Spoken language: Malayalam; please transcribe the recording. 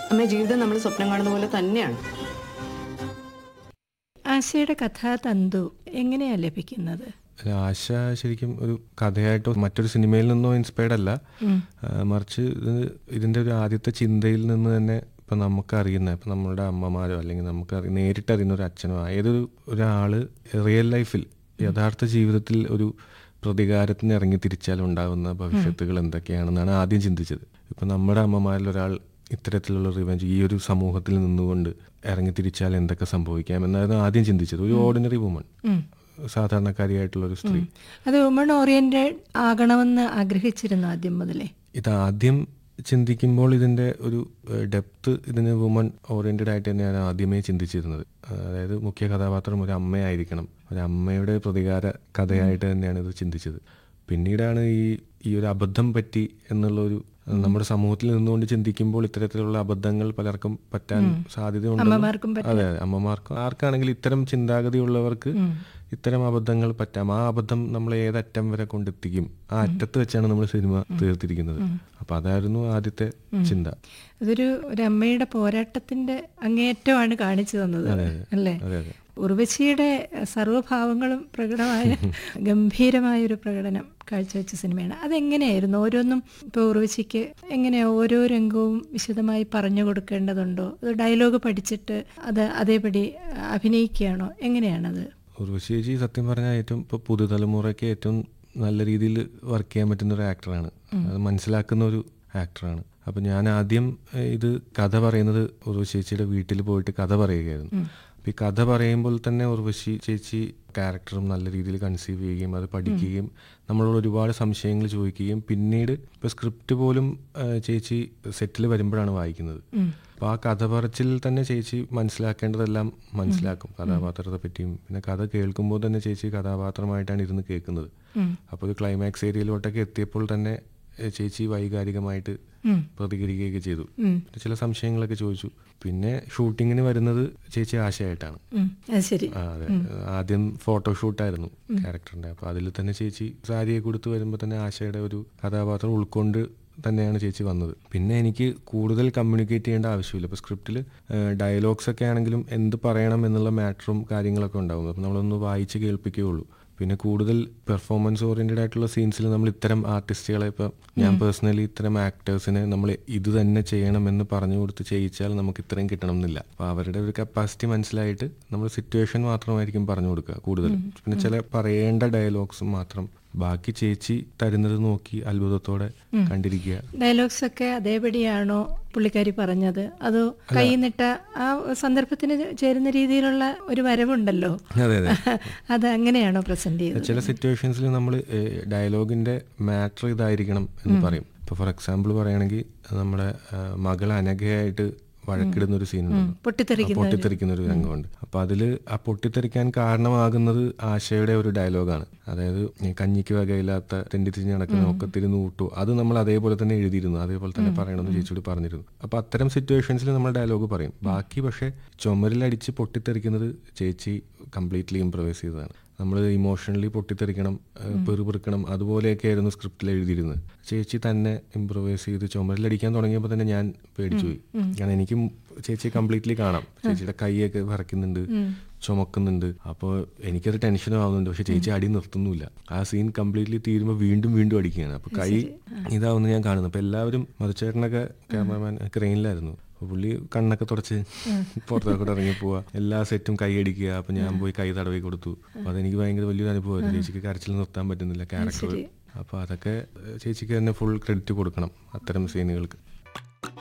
അമ്മ ജീവിതം നമ്മൾ സ്വപ്നം കാണുന്ന പോലെ തന്നെയാണ് ആശയുടെ കഥാതന്തു എങ്ങനെയാ ലഭിക്കുന്നത് അല്ല, ആശ ശരിക്കും ഒരു കഥയായിട്ടോ മറ്റൊരു സിനിമയിൽ നിന്നോ ഇൻസ്പയർഡ് അല്ല ആ, മറിച്ച് ഇത് ഇതിന്റെ ഒരു ആദ്യത്തെ ചിന്തയിൽ നിന്ന് തന്നെ ഇപ്പൊ നമുക്കറിയുന്ന ഇപ്പൊ നമ്മളുടെ അമ്മമാരോ അല്ലെങ്കിൽ നമുക്ക് അറി- നേരിട്ട് അറിയുന്ന ഒരു അച്ഛനോ ഏതൊരു ഒരാള് റിയൽ ലൈഫിൽ യഥാർത്ഥ ജീവിതത്തിൽ ഒരു പ്രതികാരത്തിന് ഇറങ്ങി തിരിച്ചാൽ ഉണ്ടാകുന്ന ഭവിഷ്യത്തുകൾ എന്തൊക്കെയാണെന്നാണ് ആദ്യം ചിന്തിച്ചത് ഇപ്പൊ നമ്മുടെ അമ്മമാരിൽ ഒരാൾ ഇത്തരത്തിലുള്ള റിവെഞ്ച് ഈ ഒരു സമൂഹത്തിൽ നിന്നുകൊണ്ട് ഇറങ്ങി തിരിച്ചാൽ എന്തൊക്കെ സംഭവിക്കാം എന്നായിരുന്നു ആദ്യം ചിന്തിച്ചത് ഒരു ഓർഡിനറി വുമൺ സാധാരണക്കാരിയായിട്ടുള്ള ഒരു സ്ത്രീ അത് വുമൺ ഓറിയന്റഡ് ആകണമെന്ന് ആഗ്രഹിച്ചിരുന്നു ആദ്യം മുതലേ ഇത് ആദ്യം ചിന്തിക്കുമ്പോൾ ഇതിന്റെ ഒരു ഡെപ്ത് ഇതിന് വുമൺ ഓറിയന്റഡ് ആയിട്ട് തന്നെയാണ് ആദ്യമേ ചിന്തിച്ചിരുന്നത് അതായത് മുഖ്യ കഥാപാത്രം ഒരു അമ്മയായിരിക്കണം ഒരു അമ്മയുടെ പ്രതികാര കഥയായിട്ട് തന്നെയാണ് ഇത് ചിന്തിച്ചത് പിന്നീടാണ് ഈ ഈ ഒരു അബദ്ധം പറ്റി എന്നുള്ള ഒരു നമ്മുടെ സമൂഹത്തിൽ നിന്നുകൊണ്ട് ചിന്തിക്കുമ്പോൾ ഇത്തരത്തിലുള്ള അബദ്ധങ്ങൾ പലർക്കും പറ്റാൻ സാധ്യതയുണ്ട് അമ്മമാർക്കും പറ്റും. അതെ അതെ അമ്മമാർക്കും ആർക്കാണെങ്കിലും ഇത്തരം ചിന്താഗതിയുള്ളവർക്ക് ഇത്തരം അബദ്ധങ്ങൾ പറ്റാം ആ അബദ്ധം നമ്മൾ ഏതറ്റം വരെ കൊണ്ടെത്തിക്കും ആ അറ്റത്ത് വെച്ചാണ് നമ്മൾ സിനിമ തീർത്തിരിക്കുന്നത് അപ്പൊ അതായിരുന്നു ആദ്യത്തെ ചിന്ത അതൊരു ഒരു അമ്മയുടെ പോരാട്ടത്തിന്റെ അങ്ങേയറ്റമാണ് കാണിച്ചു തന്നത് അല്ലേ അതെ അതെ ഉർവശിയുടെ സർവ്വഭാവങ്ങളും പ്രകടമായ ഗംഭീരമായ ഒരു പ്രകടനം കാഴ്ചവെച്ച സിനിമയാണ് അതെങ്ങനെയായിരുന്നു ഓരോന്നും ഇപ്പോൾ ഉർവശിക്ക് എങ്ങനെയാ ഓരോ രംഗവും വിശദമായി പറഞ്ഞു കൊടുക്കേണ്ടതുണ്ടോ അത് ഡയലോഗ് പഠിച്ചിട്ട് അത് അതേപടി അഭിനയിക്കുകയാണോ എങ്ങനെയാണത് ഉർവശി ചേച്ചി സത്യം പറഞ്ഞാൽ ഏറ്റവും ഇപ്പോൾ പുതുതലമുറയ്ക്ക് ഏറ്റവും നല്ല രീതിയിൽ വർക്ക് ചെയ്യാൻ പറ്റുന്ന ഒരു ആക്ടറാണ് അത് മനസ്സിലാക്കുന്ന ഒരു ആക്ടറാണ് അപ്പം ഞാൻ ആദ്യം ഏഹ്, ഇത് കഥ പറയുന്നത് ഉർവശി ചേച്ചിയുടെ വീട്ടിൽ പോയിട്ട് കഥ പറയുകയായിരുന്നു അപ്പം ഈ കഥ പറയുമ്പോൾ തന്നെ ഉർവശി ചേച്ചി ക്യാരക്ടറും നല്ല രീതിയിൽ കൺസീവ് ചെയ്യുകയും അത് പഠിക്കുകയും നമ്മളോട് ഒരുപാട് സംശയങ്ങൾ ചോദിക്കുകയും പിന്നീട് ഇപ്പോൾ സ്ക്രിപ്റ്റ് പോലും ഏഹ്, ചേച്ചി സെറ്റിൽ വരുമ്പോഴാണ് വായിക്കുന്നത് അപ്പോൾ ആ കഥ പറച്ചിൽ തന്നെ ചേച്ചി മനസ്സിലാക്കേണ്ടതെല്ലാം മനസ്സിലാക്കും കഥാപാത്രത്തെ പറ്റിയും പിന്നെ കഥ കേൾക്കുമ്പോൾ തന്നെ ചേച്ചി കഥാപാത്രമായിട്ടാണ് ഇരുന്ന് കേൾക്കുന്നത് അപ്പോൾ ഒരു ക്ലൈമാക്സ് ഏരിയയിലോട്ടൊക്കെ എത്തിയപ്പോൾ തന്നെ ഏഹ്, ചേച്ചി വൈകാരികമായിട്ട് പ്രതികരിക്കുകയൊക്കെ ചെയ്തു പിന്നെ ചില സംശയങ്ങളൊക്കെ ചോദിച്ചു പിന്നെ ഷൂട്ടിങ്ങിന് വരുന്നത് ചേച്ചി ആശയായിട്ടാണ് ഉം, അത് ശരി ആ, അതെ ആദ്യം ഫോട്ടോഷൂട്ടായിരുന്നു ക്യാരക്ടറിന്റെ അപ്പൊ അതിൽ തന്നെ ചേച്ചി സാരിയെ കൊടുത്ത് വരുമ്പോൾ തന്നെ ആശയുടെ ഒരു കഥാപാത്രം ഉൾക്കൊണ്ട് തന്നെയാണ് ചേച്ചി വന്നത് പിന്നെ എനിക്ക് കൂടുതൽ കമ്മ്യൂണിക്കേറ്റ് ചെയ്യേണ്ട ആവശ്യമില്ല ഇപ്പോൾ സ്ക്രിപ്റ്റിൽ ഡയലോഗ്സ് ഒക്കെ ആണെങ്കിലും എന്ത് പറയണം എന്നുള്ള മാറ്ററും കാര്യങ്ങളൊക്കെ ഉണ്ടാവും അപ്പം നമ്മളൊന്ന് വായിച്ച് കേൾപ്പിക്കുകയുള്ളൂ പിന്നെ കൂടുതൽ പെർഫോമൻസ് ഓറിയന്റഡ് ആയിട്ടുള്ള സീൻസിൽ നമ്മൾ ഇത്തരം ആർട്ടിസ്റ്റുകളെ ഇപ്പം ഞാൻ പേഴ്സണലി ഇത്തരം ആക്ടേഴ്സിനെ നമ്മൾ ഇത് തന്നെ ചെയ്യണമെന്ന് പറഞ്ഞു കൊടുത്ത് ചെയ്യിച്ചാൽ നമുക്ക് ഇത്രയും കിട്ടണം എന്നില്ല അപ്പോൾ അവരുടെ ഒരു കപ്പാസിറ്റി മനസ്സിലായിട്ട് നമ്മൾ സിറ്റുവേഷൻ മാത്രമായിരിക്കും പറഞ്ഞു കൊടുക്കുക കൂടുതൽ പിന്നെ ചില പറയേണ്ട ഡയലോഗ്സ് മാത്രം ബാക്കി ചേച്ചി തരുന്നത് നോക്കി അത്ഭുതത്തോടെ കണ്ടിരിക്കുക ഡയലോഗ്സ് ഒക്കെ അതേപടിയാണോ പുള്ളിക്കാരി പറഞ്ഞത് അതോ കൈ നിട്ട ആ സന്ദർഭത്തിന് ചേരുന്ന രീതിയിലുള്ള ഒരു വരവുണ്ടല്ലോ അതെ അതെ അത് അങ്ങനെയാണോ പ്രസന്റ് ചെയ്തത് ചില സിറ്റുവേഷൻസിൽ നമ്മൾ ഡയലോഗിന്റെ മാറ്റർ ഇതായിരിക്കണം എന്ന് പറയും ഇപ്പൊ ഫോർ എക്സാമ്പിൾ പറയുകയാണെങ്കിൽ നമ്മുടെ ആ, മകൾ അനഘയായിട്ട് വഴക്കിടുന്ന ഒരു സീനുണ്ട് പൊട്ടിത്തെറിക്കുന്ന പൊട്ടിത്തെറിക്കുന്ന ഒരു രംഗമുണ്ട് അപ്പൊ അതില് ആ പൊട്ടിത്തെറിക്കാൻ കാരണമാകുന്നത് ആശയുടെ ഒരു ഡയലോഗാണ് അതായത് ഈ കഞ്ഞിക്ക് വകയില്ലാത്ത തെണ്ടി തിരിഞ്ഞ് നടക്കുന്ന ഒക്കത്തിരി നൂട്ടു അത് നമ്മൾ അതേപോലെ തന്നെ എഴുതിയിരുന്നു അതേപോലെ തന്നെ പറയണമെന്ന് ചേച്ചിയോട് പറഞ്ഞിരുന്നു അപ്പൊ അത്തരം സിറ്റുവേഷൻസിൽ നമ്മൾ ഡയലോഗ് പറയും ബാക്കി പക്ഷെ ചുമരിലടിച്ച് പൊട്ടിത്തെറിക്കുന്നത് ചേച്ചി കംപ്ലീറ്റ്ലി ഇംപ്രവൈസ് ചെയ്തതാണ് നമ്മൾ ഇമോഷണലി പൊട്ടിത്തെറിക്കണം ഏഹ് പെറുപിറുക്കണം അതുപോലെയൊക്കെ ആയിരുന്നു സ്ക്രിപ്റ്റിൽ എഴുതിയിരുന്നത് ചേച്ചി തന്നെ ഇംപ്രവൈസ് ചെയ്ത് ചുമരിലടിക്കാൻ തുടങ്ങിയപ്പോൾ തന്നെ ഞാൻ പേടിച്ചു പോയി കാരണം എനിക്ക് ചേച്ചിയെ കംപ്ലീറ്റ്ലി കാണാം ചേച്ചിയുടെ കൈയൊക്കെ വിറയ്ക്കുന്നുണ്ട് ചുമക്കുന്നുണ്ട് അപ്പോൾ എനിക്കത് ടെൻഷനും ആവുന്നുണ്ട് പക്ഷെ ചേച്ചി അടി നിർത്തുന്നില്ല ആ സീൻ കംപ്ലീറ്റ്ലി തീരുമ്പോൾ വീണ്ടും വീണ്ടും അടിക്കുകയാണ് അപ്പോൾ കൈ ഇതാവുന്ന ഞാൻ കാണുന്നു അപ്പോൾ എല്ലാവരും മധുചേട്ടനൊക്കെ ക്യാമറമാൻ ക്രെയിനിലായിരുന്നു അപ്പോൾ പുള്ളി കണ്ണൊക്കെ തുടച്ച് പുറത്തൊക്കെ ഇറങ്ങി പോവുക എല്ലാ സെറ്റും കൈ അടിക്കുക അപ്പൊ ഞാൻ പോയി കൈ തടവി കൊടുത്തു അപ്പൊ അതെനിക്ക് ഭയങ്കര വലിയൊരു അനുഭവമായിരുന്നു ചേച്ചിക്ക് കരച്ചിൽ നിർത്താൻ പറ്റുന്നില്ല ക്യാരക്ടർ അപ്പൊ അതൊക്കെ ഏഹ്, ചേച്ചിക്ക് തന്നെ ഫുൾ ക്രെഡിറ്റ് കൊടുക്കണം അത്തരം സീനുകൾക്ക്